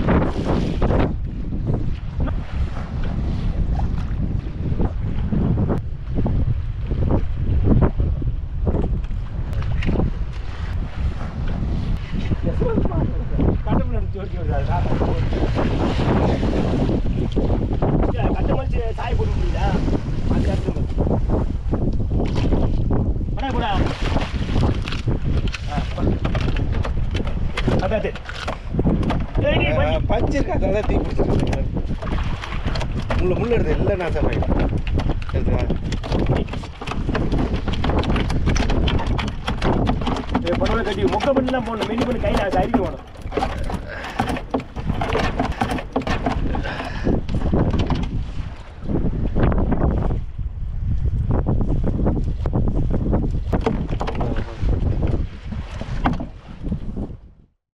சாய் போட்டு முடியுதா அந்த இடத்துல அண்ணா கூட அதான் ஏய் நீ பண்ணி பஞ்சிருக்கா அதான் தீ பிடிச்சிருக்கு முள்ள முள்ள எடுத்து எல்லாம் நாசம் ஆயிடும் எடுத்துக்கா பணம் கட்டி மொக்க பண்ணி தான் போடணும் மெனி பண்ணி கையில் அரிக்க வேணும்